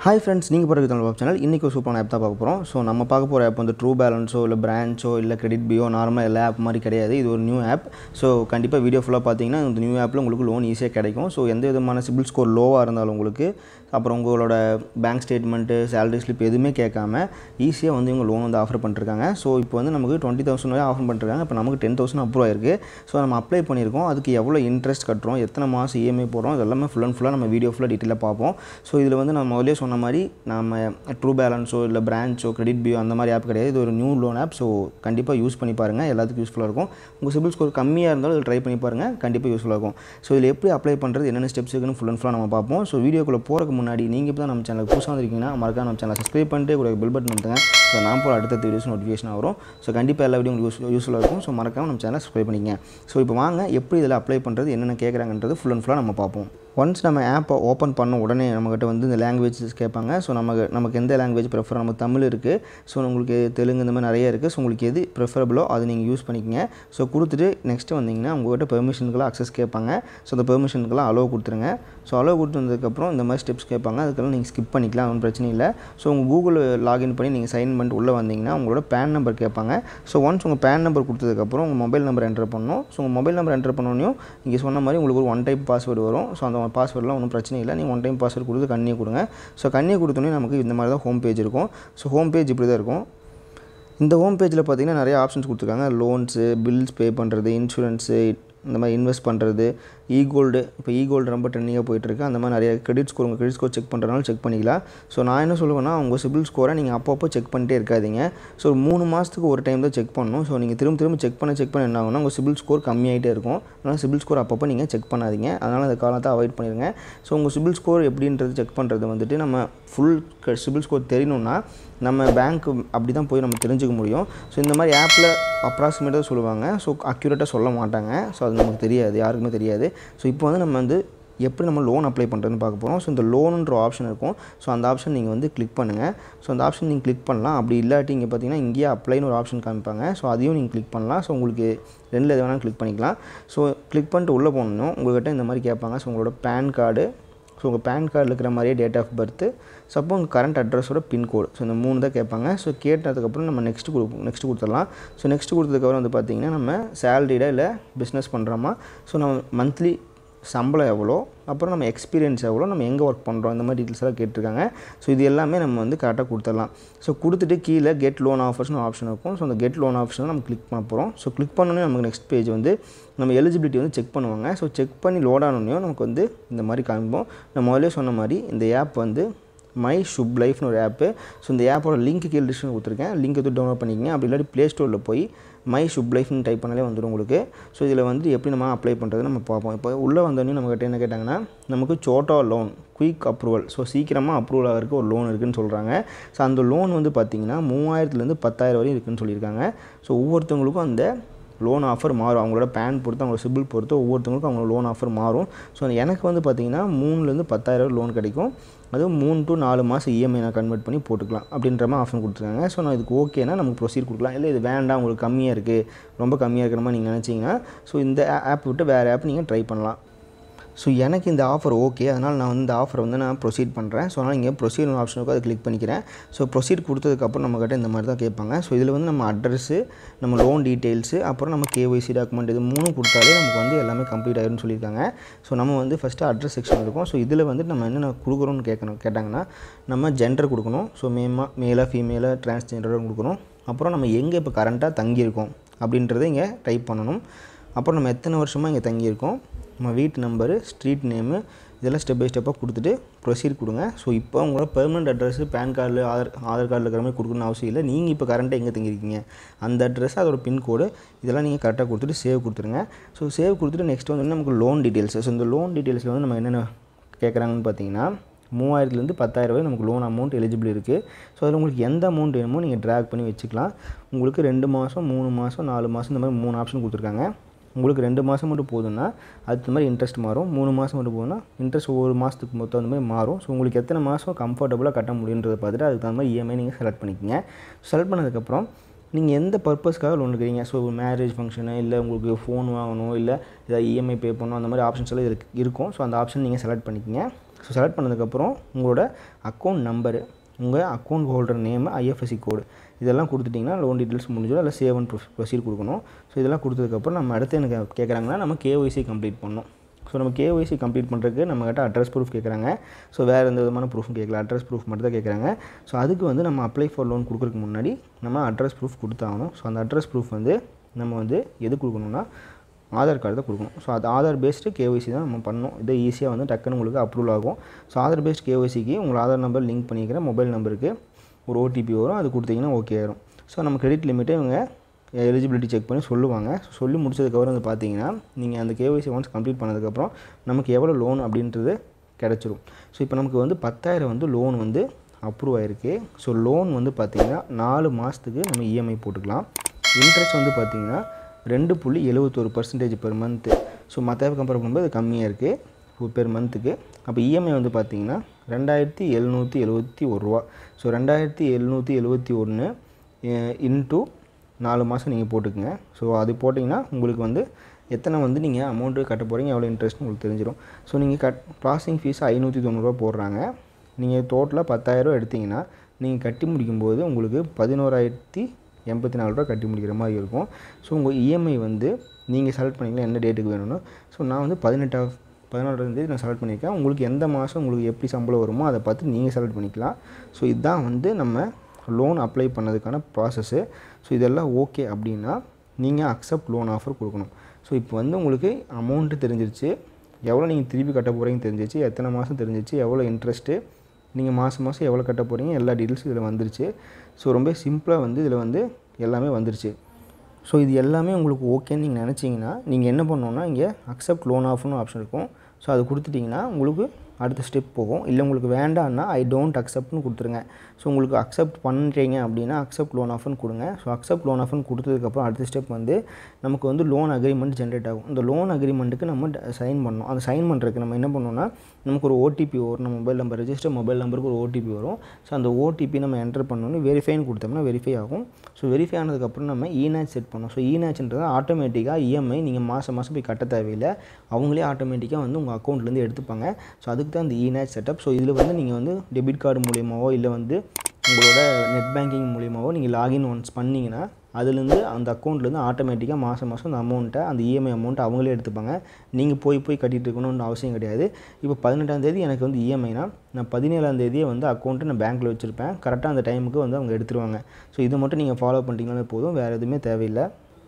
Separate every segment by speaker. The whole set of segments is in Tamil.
Speaker 1: ஹாய் ஃப்ரெண்ட்ஸ் நீங்கள் பார்க்குறது தமிழ் வெப் சேனல் இன்றைக்கி ஒரு சூப்பரான ஆப் தான் பார்க்க போகிறோம் ஸோ நம்ம பார்க்க போகிற ஆப் வந்து ட்ரூ பேலன்ஸோ இல்லை பிரான்ச்சோ இல்லை கிரெடிட் பியோ நார்மலாக எல்லா ஆப் மாதிரி கிடையாது இது ஒரு நியூ ஆப் ஸோ கண்டிப்பாக வீடியோ ஃபுல்லாக பார்த்தீங்கன்னா இந்த நியூ ஆப்பில் உங்களுக்கு லோன் ஈஸியாக கிடைக்கும் ஸோ எந்த விதமான சிபில் ஸ்கோர் லோவாக இருந்தாலும் உங்களுக்கு அப்புறம் உங்களோட பேங்க் ஸ்டேட்மெண்ட்டு சேலரி ஸ்லிப் எதுவுமே கேட்காம ஈஸியாக வந்து இவங்க லோன் வந்து ஆஃபர் பண்ணிருக்காங்க ஸோ இப்போ வந்து நமக்கு டுவெண்ட்டி தௌசண்ட் வரை ஆஃபர் பண்ணிருக்காங்க இப்போ நமக்கு டென் தௌசண்ட் அப்ரூவ் ஆயிருக்கு ஸோ நம்ம அப்ளை பண்ணியிருக்கோம் அதுக்கு எவ்வளோ இன்ட்ரெஸ்ட் கட்டுறோம் எத்தனை மாதம் இஎம்ஐ போடுறோம் இது எல்லாமே ஃபுல் அண்ட் ஃபுல்லாக நம்ம வீடியோ ஃபுல்லாக டீட்டெயிலாக பார்ப்போம் ஸோ இதில் வந்து நம்ம முதலே சொன்ன மாதிரி நம்ம ட்ரூ பேலன்ஸோ இல்லை பிரான்ச்சோ கிரெடிட் பியோ அந்த மாதிரி ஆப் கிடையாது இது ஒரு நியூ லோன் ஆப் ஸோ கண்டிப்பாக யூஸ் பண்ணி பாருங்கள் எல்லாத்துக்கும் யூஸ்ஃபுல்லாக இருக்கும் உங்கள் சிபில் ஸ்கோர் கம்மியாக இருந்தாலும் இதில் ட்ரை பண்ணி பாருங்கள் கண்டிப்பாக யூஸ்ஃபுல்லாக இருக்கும் ஸோ இதில் எப்படி அப்ளை பண்ணுறது என்னென்ன ஸ்டெப்ஸ் இருக்குன்னு ஃபுல் அண்ட் ஃபுல்லாக நம்ம பார்ப்போம் ஸோ வீடியோக்குள்ளே போகிறதுக்கு முன்னாடி நீங்கள் இப்போ தான் நம்ம சேனலுக்கு புதுசாக வந்திருக்கீங்கன்னா மறக்காம நம்ம சேனலை சப்ஸ்கிரைப் பண்ணிட்டு கூட பெல் பட்டன் வந்துங்க ஸோ நான் போகிற அடுத்த வீடியோஸ் நோட்டிஃபிகேஷன் வரும் ஸோ கண்டிப்பாக எல்லா வீடியோ உங்களுக்கு யூஸ் யூஸ்ஃபுல்லாக இருக்கும் ஸோ மறக்காம நம்ம சேனலை சப்ஸ்கிரைப் பண்ணிக்கங்க ஸோ இப்போ வாங்க எப்படி இதில் அப்ளை பண்ணுறது என்னென்ன கேட்குறாங்கன்றது ஃபுல் அண்ட் ஃபுல்லாக நம்ம பார்ப்போம் ஒன்ஸ் நம்ம ஆப்பை ஓப்பன் பண்ண உடனே நம்மக்கிட்ட வந்து இந்த லாங்குவேஜஸ் கேட்பாங்க ஸோ நமக்கு நமக்கு எந்த லாங்குவேஜ் ப்ரிஃபர் நம்ம தமிழ் இருக்குது ஸோ உங்களுக்கு தெலுங்கு இந்த மாதிரி நிறைய இருக்குது ஸோ உங்களுக்கு எது ப்ரிஃபரபிளோ அது நீங்கள் யூஸ் பண்ணிக்கங்க ஸோ கொடுத்துட்டு நெக்ஸ்ட்டு வந்தீங்கன்னா உங்கள்கிட்ட பெர்மிஷனுக்கெல்லாம் அக்சஸ் கேட்பாங்க ஸோ அந்த பெர்மிஷனுக்கெல்லாம் அலோவ் கொடுத்துருங்க ஸோ அலோவ் கொடுத்து வந்ததுக்கப்புறம் இந்த மாதிரி ஸ்டெப்ஸ் கேட்பாங்க அதுக்கெல்லாம் நீங்கள் ஸ்கிப் பண்ணிக்கலாம் ஒன்றும் பிரச்சனை இல்லை ஸோ உங்கள் கூகுள் லாகின் பண்ணி நீங்கள் சைன் பண்ணிட்டு உள்ளே வந்தீங்கன்னா உங்களோட பேன் நம்பர் கேட்பாங்க ஸோ ஒன்ஸ் உங்கள் பேன் நம்பர் கொடுத்ததுக்கப்புறம் உங்கள் மொபைல் நம்பர் என்டர் பண்ணணும் ஸோ உங்கள் மொபைல் நம்பர் என்டர் பண்ணோன்னையும் இங்கே சொன்ன மாதிரி உங்களுக்கு ஒரு ஒன் டைப் பாஸ்வேர்டு வரும் ஸோ அந்த பாஸ்வேர்டெலாம் ஒன்றும் பிரச்சனை இல்லை நீங்கள் ஒன் டைம் பாஸ்வேர்டு கொடுத்து கண்ணியை கொடுங்க ஸோ கண்ணியை கொடுத்தோன்னே நமக்கு இந்த மாதிரி தான் ஹோம் பேஜ் இருக்கும் ஸோ ஹோம் பேஜ் இப்படி தான் இருக்கும் இந்த ஹோம் பேஜில் பார்த்தீங்கன்னா நிறைய ஆப்ஷன்ஸ் கொடுத்துருக்காங்க லோன்ஸு பில்ஸ் பே பண்ணுறது இன்சூரன்ஸு இந்த மாதிரி இன்வெஸ்ட் பண்ணுறது இ கோல்டு இப்போ இ கோல்டு ரொம்ப ட்ரெண்டிங்காக போயிட்டுருக்கு அந்த மாதிரி நிறைய கிரெடிட் ஸ்கோர் உங்கள் கிரெடிட் ஸ்கோர் செக் பண்ணுறதுனால செக் பண்ணிக்கலாம் ஸோ நான் என்ன சொல்லுவேன்னா உங்கள் சிபில் ஸ்கோரை நீங்கள் அப்பப்போ செக் பண்ணிட்டே இருக்காதீங்க ஸோ ஒரு மூணு மாதத்துக்கு ஒரு டைம் தான் செக் பண்ணணும் ஸோ நீங்கள் திரும்ப திரும்ப செக் பண்ண செக் பண்ண என்ன ஆகும்னா உங்கள் சிபில் ஸ்கோர் கம்மியாகிட்டே இருக்கும் அதனால் சிபில் ஸ்கோர் அப்பப்போ நீங்கள் செக் பண்ணாதீங்க அதனால் அந்த காலத்தை அவாய்ட் பண்ணிடுங்க ஸோ உங்கள் சிபில் ஸ்கோர் எப்படின்றது செக் பண்ணுறது வந்துட்டு நம்ம ஃபுல் சிபில் ஸ்கோர் தெரியணும்னா நம்ம பேங்க் அப்படி தான் போய் நம்ம தெரிஞ்சுக்க முடியும் ஸோ இந்த மாதிரி ஆப்பில் அப்ராக்சிமேட்டாக சொல்லுவாங்க ஸோ அக்யூரேட்டாக சொல்ல மாட்டாங்க ஸோ அது நமக்கு தெரியாது யாருக்குமே தெரியாது ஸோ இப்போ வந்து நம்ம வந்து எப்படி நம்ம லோன் அப்ளை பண்ணுறதுன்னு பார்க்க போகிறோம் ஸோ இந்த லோனுன்ற ஆப்ஷன் இருக்கும் ஸோ அந்த ஆப்ஷன் நீங்கள் வந்து கிளிக் பண்ணுங்கள் ஸோ அந்த ஆப்ஷன் நீங்கள் கிளிக் பண்ணலாம் அப்படி இல்லாட்டி இங்கே பார்த்தீங்கன்னா இங்கேயே அப்ளைன்னு ஒரு ஆப்ஷன் காமிப்பாங்க ஸோ அதையும் நீங்கள் கிளிக் பண்ணலாம் ஸோ உங்களுக்கு ரெண்டில் எது வேணாலும் கிளிக் பண்ணிக்கலாம் ஸோ கிளிக் பண்ணிட்டு உள்ளே போகணும் உங்கள்கிட்ட இந்த மாதிரி கேட்பாங்க ஸோ உங்களோட பேன் கார்டு ஸோ உங்கள் பேன் கார்டில் இருக்கிற மாதிரியே டேட் ஆஃப் பர்த்து ஸோ அப்போ உங்கள் கரண்ட் அட்ரஸோட பின்கோடு ஸோ இந்த மூணு தான் கேட்பாங்க ஸோ கேட்டதுக்கப்புறம் நம்ம நெக்ஸ்ட் கொடுப்போம் நெக்ஸ்ட் கொடுத்துடலாம் ஸோ நெக்ஸ்ட் கொடுத்ததுக்கப்புறம் வந்து பார்த்திங்கன்னா நம்ம சேலரியில் இல்லை பிஸ்னஸ் பண்ணுறோமா ஸோ நம்ம மந்த்லி சம்பளம் எவ்வளோ அப்புறம் நம்ம எக்ஸ்பீரியன்ஸ் எவ்வளோ நம்ம எங்கே ஒர்க் பண்ணுறோம் இந்த மாதிரி டீட்டெயில்ஸ் எல்லாம் கேட்டிருக்காங்க ஸோ இது எல்லாமே நம்ம வந்து கரெக்டாக கொடுத்துடலாம் ஸோ கொடுத்துட்டு கீழே கெட் லோன் ஆஃபர்ஸ்னு ஆப்ஷன் இருக்கும் ஸோ அந்த கெட் லோன் ஆப்ஷனை நம்ம கிளிக் பண்ண போகிறோம் ஸோ கிளிக் பண்ணோன்னே நமக்கு நெக்ஸ்ட் பேஜ் வந்து நம்ம எலிஜிபிலிட்டி வந்து செக் பண்ணுவாங்க ஸோ செக் பண்ணி லோட் ஆனோடனே நமக்கு வந்து இந்த மாதிரி காமிப்போம் நான் முதலே சொன்ன மாதிரி இந்த ஆப் வந்து மை ஷுப் லைஃப்னு ஒரு ஆப்பு ஸோ இந்த ஆப்போட லிங்க் கீழே டிஸ்கிரிப்ஷன் கொடுத்துருக்கேன் லிங்க் எடுத்து டவுன்லோட் பண்ணிக்கங்க அப்படி இல்லாட்டி ப்ளே ஸ்டோரில் போய் மை ஷுப் லைஃப்னு டைப் பண்ணாலே வந்துடும் உங்களுக்கு ஸோ இதில் வந்து எப்படி நம்ம அப்ளை பண்ணுறது நம்ம பார்ப்போம் இப்போ உள்ளே வந்தோடனே நம்மக்கிட்ட என்ன கேட்டாங்கன்னா நமக்கு சோட்டா லோன் குயிக் அப்ரூவல் ஸோ சீக்கிரமாக அப்ரூவல் ஆகிறதுக்கு ஒரு லோன் இருக்குதுன்னு சொல்கிறாங்க ஸோ அந்த லோன் வந்து பார்த்திங்கன்னா மூவாயிரத்துலேருந்து பத்தாயிரம் வரையும் இருக்குதுன்னு சொல்லியிருக்காங்க ஸோ ஒவ்வொருத்தவங்களுக்கும் அந்த லோன் ஆஃபர் மாறும் அவங்களோட பேன் பொறுத்து அவங்களோட சிபில் பொறுத்து ஒவ்வொருத்தவங்களுக்கும் அவங்களோட லோன் ஆஃபர் மாறும் ஸோ எனக்கு வந்து பார்த்திங்கன்னா மூணுலேருந்து பத்தாயிரம் லோன் கிடைக்கும் அதுவும் மூணு டு நாலு மாதம் இஎம்ஐ நான் கன்வெர்ட் பண்ணி போட்டுக்கலாம் அப்படின்ற மாதிரி ஆப்ஷன் கொடுத்துருக்காங்க ஸோ நான் இதுக்கு ஓகேனா நமக்கு ப்ரொசீட் கொடுக்கலாம் இல்லை இது வேண்டாம் உங்களுக்கு கம்மியாக இருக்குது ரொம்ப கம்மியாக இருக்கிற மாதிரி நீங்கள் நினச்சிங்கன்னா ஸோ இந்த ஆப் விட்டு வேறு ஆப் நீங்கள் ட்ரை பண்ணலாம் ஸோ எனக்கு இந்த ஆஃபர் ஓகே அதனால் நான் வந்து இந்த ஆஃபரை வந்து நான் ப்ரொசீட் பண்ணுறேன் ஸோ அதனால் இங்கே ப்ரொசீட் ஆப்ஷன் இருக்கும் அதை கிளிக் பண்ணிக்கிறேன் ஸோ ப்ரொசீட் கொடுத்ததுக்கப்புறம் நம்மக்கிட்ட இந்த மாதிரி தான் கேட்பாங்க ஸோ இதில் வந்து நம்ம அட்ரஸ்ஸு நம்ம லோன் டீட்டெயில்ஸு அப்புறம் நம்ம கேஒய்சி டாக்குமெண்ட் இது மூணு கொடுத்தாலே நமக்கு வந்து எல்லாமே கம்ப்ளீட் ஆயிரும்னு சொல்லியிருக்காங்க ஸோ நம்ம வந்து ஃபஸ்ட்டு அட்ரஸ் செக்ஷன் இருக்கும் ஸோ இதில் வந்து நம்ம என்னென்ன கொடுக்குறோன்னு கேட்கணும் கேட்டாங்கன்னா நம்ம ஜெண்டர் கொடுக்கணும் ஸோ மேமா மேலாக ஃபீமேலாக டிரான்ஸ்ஜெண்டராக கொடுக்கணும் அப்புறம் நம்ம எங்கே இப்போ கரண்ட்டாக தங்கியிருக்கோம் அப்படின்றத இங்கே டைப் பண்ணணும் அப்புறம் நம்ம எத்தனை வருஷமாக இங்கே தங்கியிருக்கோம் நம்ம வீட்டு நம்பரு ஸ்ட்ரீட் நேமு இதெல்லாம் ஸ்டெப் பை ஸ்டெப்பாக கொடுத்துட்டு ப்ரொசீட் கொடுங்க ஸோ இப்போ உங்களோட பெர்மனெண்ட் அட்ரஸ் பேன் கார்டில் ஆதார் ஆதார் கார்டில் இருக்கிற மாதிரி கொடுக்கணும்னு அவசியம் இல்லை நீங்கள் இப்போ கரண்ட்டாக எங்கே தங்கியிருக்கீங்க அந்த அட்ரஸ் அதோட பின்கோடு இதெல்லாம் நீங்கள் கரெக்டாக கொடுத்துட்டு சேவ் கொடுத்துருங்க ஸோ சேவ் கொடுத்துட்டு நெக்ஸ்ட் வந்து நமக்கு லோன் டீட்டெயில்ஸ் ஸோ இந்த லோன் டீட்டெயில்ஸில் வந்து நம்ம என்னென்ன கேட்குறாங்கன்னு பார்த்தீங்கன்னா மூவாயிரத்துலேருந்து பத்தாயிரம் வரை நமக்கு லோன் அமௌண்ட் எலிஜிபிள் இருக்குது ஸோ அதில் உங்களுக்கு எந்த அமௌண்ட் வேணுமோ நீங்கள் ட்ராக் பண்ணி வச்சுக்கலாம் உங்களுக்கு ரெண்டு மாதம் மூணு மாதம் நாலு மாதம் இந்த மாதிரி மூணு ஆப்ஷன் கொடுத்துருக்காங்க உங்களுக்கு ரெண்டு மாதம் மட்டும் போதுன்னா அதுக்கு மாதிரி இன்ட்ரெஸ்ட் மாறும் மூணு மாதம் மட்டும் போதுன்னா இன்ட்ரெஸ்ட் ஒவ்வொரு மாதத்துக்கு மொத்தம் அந்த மாதிரி மாறும் ஸோ உங்களுக்கு எத்தனை மாதம் கம்ஃபர்டபுளாக கட்ட முடியுன்றதை பார்த்துட்டு அதுக்கு தகுந்த மாதிரி இஎம்ஐ நீங்கள் செலக்ட் பண்ணிக்கோங்க செலக்ட் பண்ணதுக்கப்புறம் நீங்கள் எந்த பர்பஸ்க்காக லோன் எடுக்கிறீங்க ஸோ மேரேஜ் ஃபங்க்ஷனு இல்லை உங்களுக்கு ஃபோன் வாங்கணும் இல்லை ஏதாவது இஎம்ஐ பே பண்ணணும் அந்த மாதிரி ஆப்ஷன்ஸ் எல்லாம் இருக்கு இருக்கும் ஸோ அந்த ஆப்ஷன் நீங்கள் செலக்ட் பண்ணிக்கோங்க ஸோ செலக்ட் பண்ணதுக்கப்புறம் உங்களோட அக்கௌண்ட் நம்பரு உங்கள் account holder name IFSC code இதெல்லாம் கொடுத்துட்டிங்கன்னா லோன் டீட்டெயில்ஸ் முடிஞ்சிடும் அதில் சேவ் அண்ட் ப்ரொசீட் கொடுக்கணும் ஸோ இதெல்லாம் கொடுத்ததுக்கப்புறம் நம்ம அடுத்து எனக்கு கேட்குறாங்கன்னா நம்ம கேஒய்சி கம்ப்ளீட் பண்ணணும் ஸோ நம்ம கேஒய்சி கம்ப்ளீட் பண்ணுறதுக்கு நம்மக்கிட்ட அட்ரஸ் ப்ரூஃப் கேட்குறாங்க ஸோ வேறு எந்த விதமான ப்ரூஃபும் கேட்கல அட்ரஸ் ப்ரூஃப் மட்டும் தான் கேட்குறாங்க ஸோ அதுக்கு வந்து நம்ம அப்ளை ஃபார் லோன் கொடுக்குறதுக்கு முன்னாடி நம்ம அட்ரஸ் ப்ரூஃப் கொடுத்தாகணும் ஸோ அந்த அட்ரஸ் ப்ரூஃப் வந்து நம்ம வந்து எது கொடுக்கணும்னா ஆதார் கார்டு தான் கொடுக்கணும் ஸோ அது ஆதார் பேஸ்டு கேஒய்சி தான் நம்ம பண்ணணும் இது ஈஸியாக வந்து டக்குன்னு உங்களுக்கு அப்ரூவல் ஆகும் ஸோ ஆதார் பேஸ்ட் கேஒய்சிக்கு உங்கள் ஆதார் நம்பர் லிங்க் பண்ணிக்கிற மொபைல் நம்பருக்கு ஒரு ஓடிபி வரும் அது கொடுத்தீங்கன்னா ஓகே ஆயிரும் ஸோ நம்ம கிரெடிட் லிமிட்டை இவங்க எலிஜிபிலிட்டி செக் பண்ணி சொல்லுவாங்க ஸோ சொல்லி முடிச்சதுக்கப்புறம் வந்து பார்த்தீங்கன்னா நீங்கள் அந்த கேஒய்சி ஒன்ஸ் கம்ப்ளீட் பண்ணதுக்கப்புறம் நமக்கு எவ்வளோ லோன் அப்படின்றது கிடச்சிரும் ஸோ இப்போ நமக்கு வந்து பத்தாயிரம் வந்து லோன் வந்து அப்ரூவ் ஆகிருக்கு ஸோ லோன் வந்து பார்த்திங்கன்னா நாலு மாதத்துக்கு நம்ம இஎம்ஐ போட்டுக்கலாம் இன்ட்ரெஸ்ட் வந்து பார்த்திங்கன்னா ரெண்டு புள்ளி எழுபத்தொரு பர்சன்டேஜ் பெர் மந்த்து ஸோ மற்ற கம்பேர் பண்ணும்போது அது கம்மியாக இருக்குது பெர் மந்த்துக்கு அப்போ இஎம்ஐ வந்து பார்த்திங்கன்னா ரெண்டாயிரத்தி எழுநூற்றி எழுபத்தி ஒரு ரூபா ஸோ ரெண்டாயிரத்தி எழுநூற்றி எழுபத்தி ஒன்று இன்ட்டு நாலு மாதம் நீங்கள் போட்டுக்கோங்க ஸோ அது போட்டிங்கன்னா உங்களுக்கு வந்து எத்தனை வந்து நீங்கள் அமௌண்ட்டு கட்ட போகிறீங்க எவ்வளோ இன்ட்ரெஸ்ட் உங்களுக்கு தெரிஞ்சிடும் ஸோ நீங்கள் கட் ப்ராசஸிங் ஃபீஸ் ஐநூற்றி தொண்ணூறுரூவா போடுறாங்க நீங்கள் டோட்டலாக பத்தாயிரரூவா எடுத்திங்கன்னா நீங்கள் கட்டி முடிக்கும்போது உங்களுக்கு பதினோராயிரத்தி எண்பத்தி நாலு ரூபா கட்டி முடிக்கிற மாதிரி இருக்கும் ஸோ உங்கள் இஎம்ஐ வந்து நீங்கள் செலக்ட் பண்ணிக்கலாம் என்ன டேட்டுக்கு வேணும்னு ஸோ நான் வந்து பதினெட்டா பதினாறாந்தேதி நான் செலக்ட் பண்ணியிருக்கேன் உங்களுக்கு எந்த மாதம் உங்களுக்கு எப்படி சம்பளம் வருமோ அதை பார்த்து நீங்கள் செலக்ட் பண்ணிக்கலாம் ஸோ இதுதான் வந்து நம்ம லோன் அப்ளை பண்ணதுக்கான ப்ராசஸ்ஸு ஸோ இதெல்லாம் ஓகே அப்படின்னா நீங்கள் அக்செப்ட் லோன் ஆஃபர் கொடுக்கணும் ஸோ இப்போ வந்து உங்களுக்கு அமௌண்ட்டு தெரிஞ்சிருச்சு எவ்வளோ நீங்கள் திருப்பி கட்ட போகிறீங்கன்னு தெரிஞ்சிச்சு எத்தனை மாதம் தெரிஞ்சிச்சு எவ்வளோ இன்ட்ரெஸ்ட்டு நீங்கள் மாதம் மாதம் எவ்வளோ கட்ட போகிறீங்க எல்லா டீட்டெயில்ஸும் இதில் வந்துருச்சு ஸோ ரொம்ப சிம்பிளாக வந்து இதில் வந்து எல்லாமே வந்துருச்சு ஸோ இது எல்லாமே உங்களுக்கு ஓகேன்னு நீங்கள் நினச்சிங்கன்னா நீங்கள் என்ன பண்ணணுன்னா இங்கே அக்செப்ட் லோன் ஆஃப்னு ஆப்ஷன் இருக்கும் ஸோ அது கொடுத்துட்டிங்கன்னா உங்களுக்கு அடுத்த ஸ்டெப் போகும் இல்லை உங்களுக்கு வேண்டான்னா ஐ டோன்ட் அக்செப்ட்னு கொடுத்துருங்க ஸோ உங்களுக்கு அக்செப்ட் பண்ணுறீங்க அப்படின்னா அக்செப்ட் லோன் ஆஃப்னு கொடுங்க ஸோ அக்செப்ட் லோன் ஆஃப்னு கொடுத்ததுக்கப்புறம் அடுத்த ஸ்டெப் வந்து நமக்கு வந்து லோன் அக்ரிமெண்ட் ஜென்ரேட் ஆகும் இந்த லோன் அக்ரிமெண்ட்டுக்கு நம்ம சைன் பண்ணணும் அந்த சைன் பண்ணுறதுக்கு நம்ம என்ன பண்ணோம்னா நமக்கு ஒரு ஓடிபி வரும் நம்ம மொபைல் நம்பர் ரெஜிஸ்டர் மொபைல் நம்பருக்கு ஒரு ஓடிபி வரும் ஸோ அந்த ஓடிபி நம்ம என்டர் பண்ணணும் வெரிஃபைன்னு கொடுத்தோம்னா வெரிஃபை ஆகும் ஸோ வெரிஃபை ஆனதுக்கப்புறம் நம்ம இநேச் செட் பண்ணோம் ஸோ இநேச்ன்றது ஆட்டோமேட்டிக்காக இஎம்ஐ நீங்கள் மாதம் மாதம் போய் கட்ட தேவையில்லை அவங்களே ஆட்டோமேட்டிக்காக வந்து உங்கள் அக்கௌண்ட்லேருந்து எடுத்துப்பாங்க ஸோ அதுக்கு தான் இந்த இநேச் செட்டப் ஸோ இதில் வந்து நீங்கள் வந்து டெபிட் கார்டு மூலியமாவோ இல்லை வந்து உங்களோட நெட் பேங்கிங் மூலியமாவோ நீங்கள் லாகின் ஒன்ஸ் பண்ணிங்கன்னா அதுலேருந்து அந்த அக்கௌண்ட்லேருந்து ஆட்டோமேட்டிக்காக மாதம் மாதம் அந்த அமௌண்ட்டை அந்த இஎம்ஐ அமௌண்ட்டை அவங்களே எடுத்துப்பாங்க நீங்கள் போய் போய் கட்டிகிட்டு இருக்கணும்னு அவசியம் கிடையாது இப்போ பதினெட்டாம் தேதி எனக்கு வந்து இஎம்ஐனா நான் பதினேழாம் தேதியே வந்து அக்கௌண்ட்டு நான் பேங்க்கில் வச்சுருப்பேன் கரெக்டாக அந்த டைமுக்கு வந்து அவங்க எடுத்துருவாங்க ஸோ இது மட்டும் நீங்கள் ஃபாலோ பண்ணிட்டீங்கனாலே போதும் வேறு எதுவுமே தேவையில்லை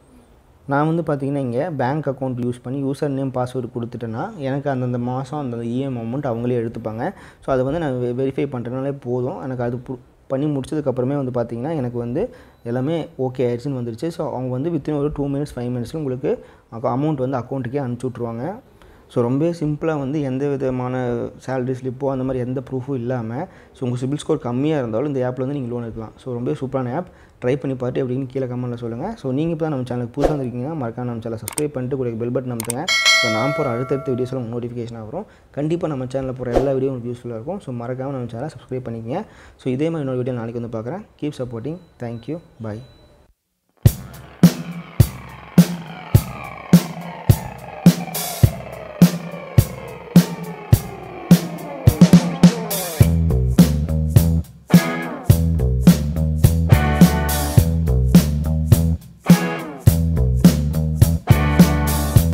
Speaker 1: நான் வந்து பார்த்திங்கன்னா இங்கே பேங்க் அக்கௌண்ட் யூஸ் பண்ணி யூசர் நேம் பாஸ்வேர்டு கொடுத்துட்டேன்னா எனக்கு அந்தந்த மாதம் அந்த இஎம் அமௌண்ட் அவங்களே எடுத்துப்பாங்க ஸோ அதை வந்து நான் வெரிஃபை பண்ணுறதுனாலே போதும் எனக்கு அது பண்ணி முடிச்சதுக்கப்புறமே வந்து பார்த்திங்கன்னா எனக்கு வந்து எல்லாமே ஓகே ஆயிடுச்சுன்னு வந்துருச்சு ஸோ அவங்க வந்து வித்தின் ஒரு டூ மினிட்ஸ் ஃபைவ் மினிட்ஸில் உங்களுக்கு அமௌண்ட் வந்து அக்கௌண்ட்டுக்கே அனுப்பிச்சி விட்ருவாங்க ஸோ ரொம்ப சிம்பிளாக வந்து எந்த விதமான சேலரி ஸ்லிப்போ அந்த மாதிரி எந்த ப்ரூஃபும் இல்லாமல் ஸோ உங்கள் சிபில் ஸ்கோர் கம்மியாக இருந்தாலும் இந்த ஆப்பில் வந்து நீங்கள் லோன் எடுக்கலாம் ஸோ ரொம்ப சூப்பரான ஆப் ட்ரை பண்ணி பார்த்து எப்படின்னு கீழே கமெண்ட்டில் சொல்லுங்கள் ஸோ நீங்கள் இப்போ தான் நம்ம சேனலுக்கு புதுசாக வந்திருக்கீங்கன்னா மறக்காம நம்ம சேனலை சப்ஸ்கிரைப் பண்ணிட்டு கூட பெல் பட்டன் அமுத்துங்க ஸோ நான் போகிற அடுத்தடுத்த வீடியோஸில் உங்களுக்கு நோட்டிஃபிகேஷன் வரும் கண்டிப்பாக நம்ம சேனலில் போகிற எல்லா வீடியோ உங்களுக்கு யூஸ்ஃபுல்லாக இருக்கும் ஸோ மறக்காமல் நம்ம சேனலை சப்ஸ்கிரைப் பண்ணிக்கங்க ஸோ இதே மாதிரி இன்னொரு வீடியோ நாளைக்கு வந்து பார்க்குறேன் கீப் சப்போர்ட்டிங் தேங்க்யூ பாய்